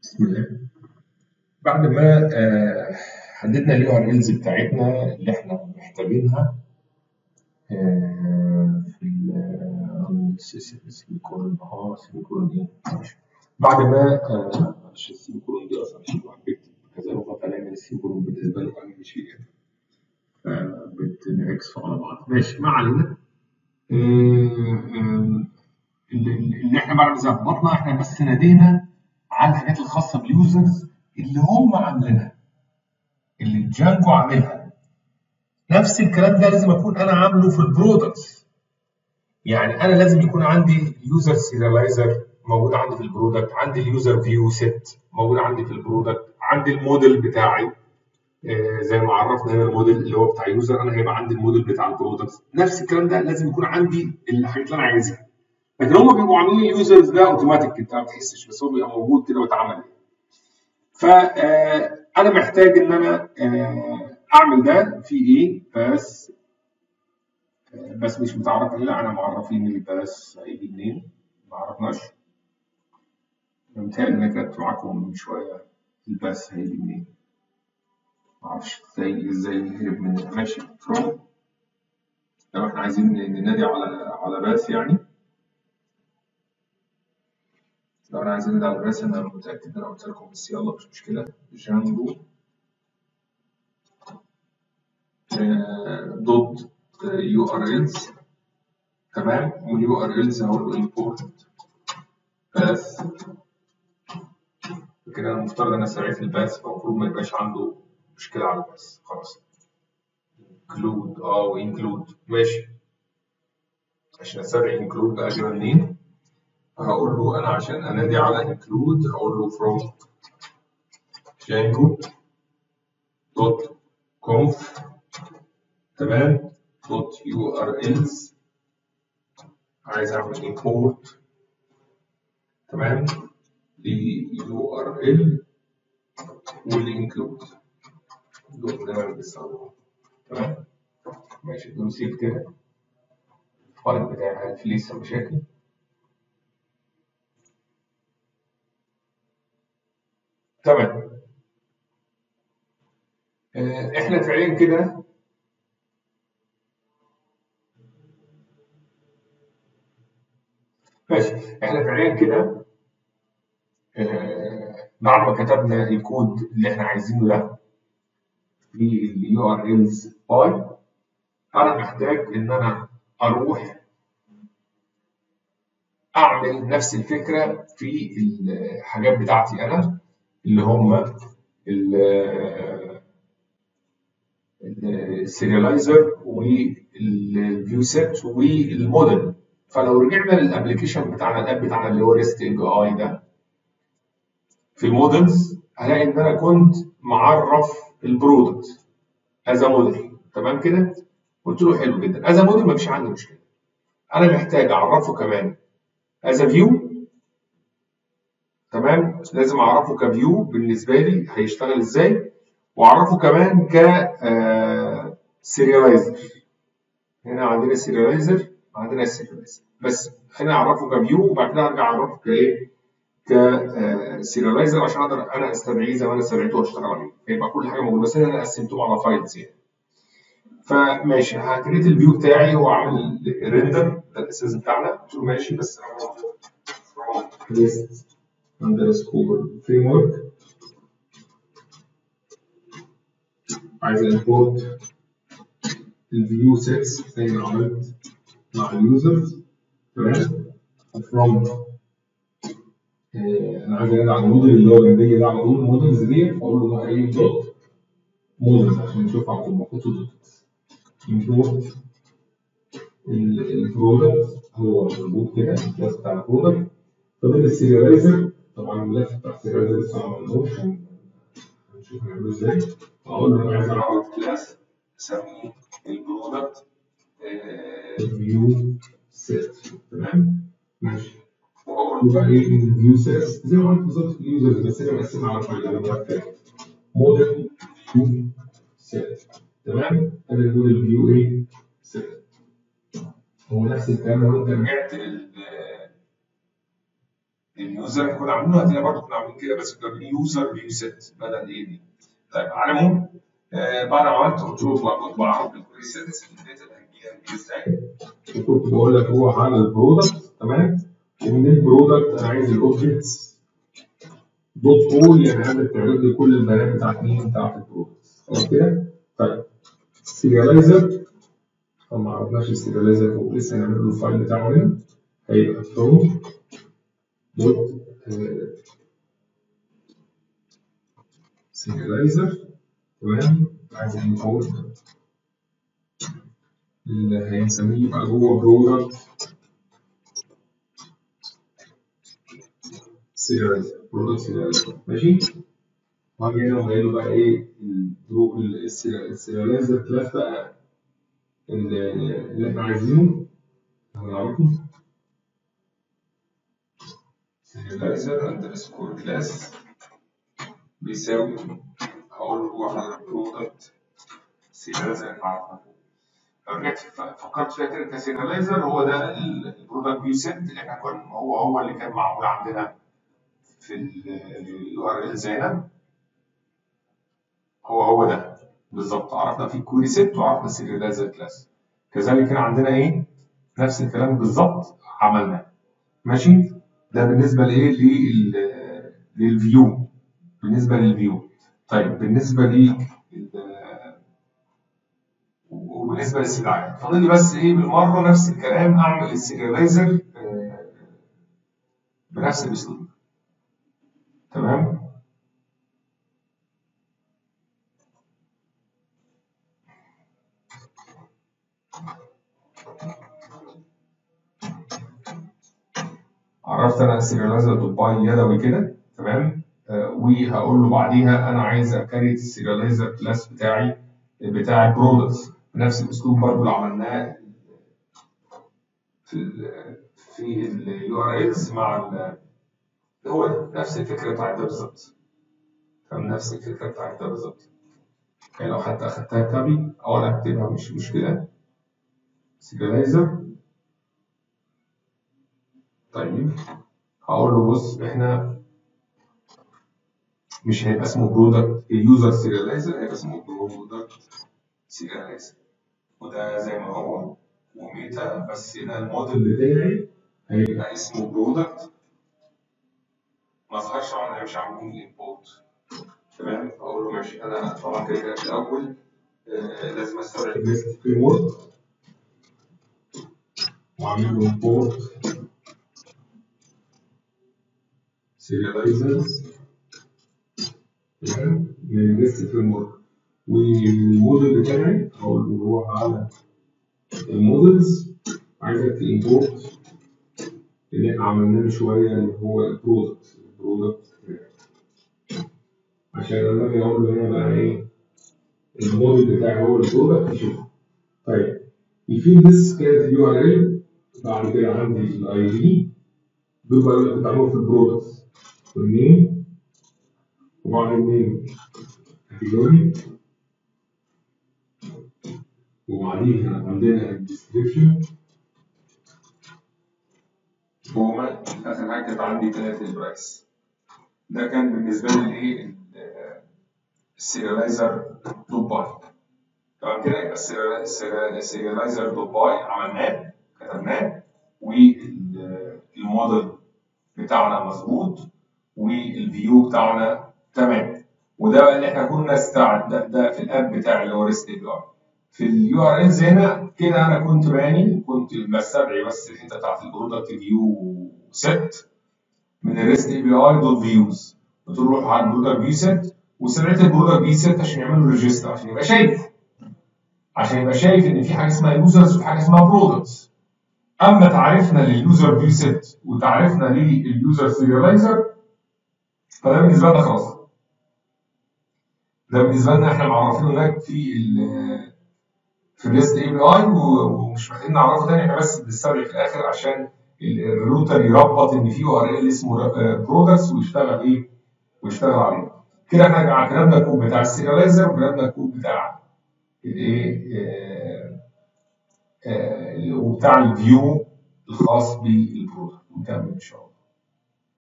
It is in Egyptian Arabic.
بسم الله بعد ما آه، حددنا اليو ار الز بتاعتنا اللي احنا محتاجينها آه، في السيميكولون اه سيميكولون ايه ماشي. بعد ما آه، معلش السيميكولون دي اصلا شيء واحد بيكتب كذا لغه فنعمل السيميكولون بالنسبه له اهم شيء يعني بتنعكس على بعض ماشي ما علينا آه، آه، اللي اللي احنا بعد ما ظبطنا احنا بس نادينا على الحاجات الخاصه باليوزرز اللي هم عاملينها اللي جانجو عاملها نفس الكلام ده لازم اكون انا عامله في البرودكتس يعني انا لازم يكون عندي يوزر سيريلايزر موجود عندي في البرودكت عندي اليوزر فيو سيت موجود عندي في البرودكت عندي الموديل بتاعي آه، زي ما عرفنا هنا الموديل اللي هو بتاع يوزر انا هيبقى عندي الموديل بتاع البرودكت نفس الكلام ده لازم يكون عندي الحاجات اللي انا عايزها لكن هم بيبقوا عاملين اليوزرز ده اوتوماتيك انت ما بتحسش بس هو بيبقى موجود كده واتعمل فانا محتاج ان انا آه، اعمل ده في ايه بس آه، بس مش متعرف لا انا معرفين الباس هيجي منين ما عرفناش متهيألي ان انا كتبت معاكم من شويه الباس هيجي منين ما اعرفش ازاي ازاي يهرب من ماشي from لو احنا عايزين ننادي على على باس يعني لو انا عايز انادي على باس انا متاكد ان انا قلت لكم بس يلا مش مشكله جانجو دوت يو ار الز تمام واليو ار الز هقول له import باس كده انا المفترض ان انا استدعيت الباس فالمفروض ما يبقاش عنده مشكله على الباس خلاص include اه وانكلود ماشي عشان استدعي include بقى اجيبها منين هقول له انا عشان انادي على include هقول له from django dot conf تمام dot urls عايز اعمل import تمام ل URL والinclude دول اللي انا بستخدمهم تمام ماشي دول سيف كده الفايل بتاعي في لسه مشاكل تمام آه، احنا فعليا كده ماشي احنا فعليا كده آه، بعد ما كتبنا الكود اللي احنا عايزينه ده في اليو ار الز باي انا محتاج ان انا اروح اعمل نفس الفكره في الحاجات بتاعتي انا اللي هم السيريلايزر والفيو سيت والموديل فلو رجعنا للابلكيشن بتاعنا الاب بتاعنا اللي هو ريست اي بي اي ده في المودلز هلاقي ان انا كنت معرف البرودكت از موديل تمام كده قلت له حلو جدا از موديل مفيش عندي مشكله انا محتاج اعرفه كمان از فيو تمام لازم اعرفه كفيو بالنسبه لي هيشتغل ازاي واعرفه كمان ك سيريلايزر هنا عندنا سيريلايزر عندنا السيريلايزر بس خلينا اعرفه كفيو وبعد كده ارجع اعرفه كايه كسيريلايزر عشان اقدر انا استدعيه زي ما انا استدعيته واشتغل عليه يبقى كل حاجه موجوده بس انا قسمتهم على فايلز يعني فماشي هكريت الفيو بتاعي هو عامل ريندر ده الاساس بتاعنا قلت له ماشي بس ليست اندرسكور فريم ورك عايز امبورت الفيو سيتس زي ما عملت مع اليوزرز تمام فروم انا عايز انادي على الموديل اللي هو جنبي ده على طول المودلز دي اقول له بقى ايه دوت مودلز عشان نشوف على طول المفروض دوت امبورت البرودكت هو موجود كده الكلاس بتاع البرودكت فاضل السيريلايزر طبعا الملف بتاع السيريلايزر لسه ما عملناهوش هنشوف هنعمله ازاي اقول له انا عايز اعرض كلاس اسميه البرودكت فيو سيت تمام ماشي واقول له بقى ايه الفيو سيت زي ما قلت بالظبط في اليوزرز بس انا مقسمها على فايل على ملف موديل فيو سيت تمام ادي الموديل فيو ايه سيت هو نفس الكلام لو انت رجعت لل اليوزر كنا عاملينه هتلاقي برضه كنا عاملين كده بس كنا يوزر فيو سيت بدل ايه دي طيب على العموم آه بعد ما عملت كنت كنت بعرف الكويري سيتس الداتا اللي هتجيها هتجي ازاي كنت بقول لك هو على البرودكت تمام ومن البرودكت انا عايز الاوبجكتس دوت اول يعني عندك تعرض لي كل البيانات بتاعت مين بتاعت البرودكت خلاص كده طيب سيرياليزر طبعا ما عرفناش السيرياليزر هو لسه هنعمل له الفايل بتاعه هنا هيبقى فروم دوت سيرياليزر تمام عايز نقول اللي هنسميه يبقى جوه برودكت سيرياليزر برودكت سيرياليزر ماشي وهاجي هنا وقايل له بقى ايه الجروب السيرياليزر كلاس بقى اللي اللي احنا عايزينه هنعرفه سيرياليزر اندرسكور كلاس بيساوي هقول له هو على البرودكت سيرياليزر عارفه رجعت فكرت فيها كده كسيرياليزر هو ده البرودكت فيو سيت اللي احنا كنا هو هو اللي كان معمول عندنا في اليو ار ال هنا هو هو ده بالظبط عرفنا في كويري سيت وعرفنا السيرياليزر كلاس كذلك هنا عندنا ايه نفس الكلام بالظبط عملناه ماشي ده بالنسبه لايه لل للفيو بالنسبه للفيو طيب بالنسبه ل وبالنسبه للاستدعاء فاضل لي بس ايه بالمره نفس الكلام اعمل السيرياليزر بنفس الاسلوب تمام عرفت انا السيرياليزر دوت باي يدوي كده تمام آه وهقول له بعديها انا عايز اكريت السيرياليزر كلاس بتاعي بتاع البرودكتس بنفس الاسلوب برضه اللي عملناه في ال في اليو ار الز مع ال هو ده نفس الفكره بتاعت ده بالظبط تمام نفس الفكره بتاعت ده بالظبط يعني لو حتى اخدتها كابي او انا هكتبها مش مشكله سيرياليزر طيب هقول له بص احنا مش هيبقى اسمه برودكت اليوزر سيرياليزر هيبقى اسمه برودكت سيرياليزر وده زي ما هو وميتا بس هنا الموديل بتاعي هيبقى اسمه برودكت ما ظهرش وانا مش عاملين امبورت تمام اقول له ماشي انا طبعا كده كده في الاول آه لازم استوعب نيست فريم ورك واعمل له امبورت سيرياليزرز تمام من النست فريم ورك والموديل بتاعي هقول له روح على المودلز عايزك تimporт اللي احنا عملناه من شويه اللي هو البرودكت البرودكت عشان لما اجي اقول له هنا بقى ايه الموديل بتاعي هو البرودكت يشوفه طيب يفيد بس كانت اليو ار ال بعد كده عندي الاي دي دول بقى اللي بتعملوا في البرودكتس والنيم وبعد النيم كاتيجوري وبعديها عندنا الديسكريبشن وما اخر حاجه كانت عندي كانت البرايس ده كان بالنسبه لي ايه السيرياليزر دوت باي تمام كده يبقى السيرياليزر دوت باي عملناه كتبناه والموديل بتاعنا مظبوط والفيو بتاعنا تمام وده بقى اللي احنا كنا استعد ده, ده في الاب بتاعي اللي هو ريست اي بي اي في اليو ار الز هنا كده انا كنت باني كنت بستدعي بس الحته بتاعت البرودكت فيو سيت من الريست اي بي اي دوت فيوز بتروح على البرودكت فيو سيت وسرعت البرودكت فيو سيت عشان يعمل له ريجستر عشان يبقى شايف عشان يبقى شايف ان في حاجه اسمها يوزرز وفي حاجه اسمها برودكتس اما تعريفنا لليوزر فيو سيت وتعريفنا لليوزر سيرياليزر فده بالنسبه لنا خلاص ده بالنسبه لنا احنا معرفينه هناك في ال في الريست اي بي اي ومش محتاجين نعرفه تاني احنا بس بنستدعي في الاخر عشان الروتر يربط ان في يو ار ال اسمه برودكتس ويشتغل ايه ويشتغل عليه كده احنا كتبنا الكود بتاع السيرياليزر وكتبنا الكود بتاع الايه وبتاع الفيو الخاص بالبرودكت نكمل ان شاء الله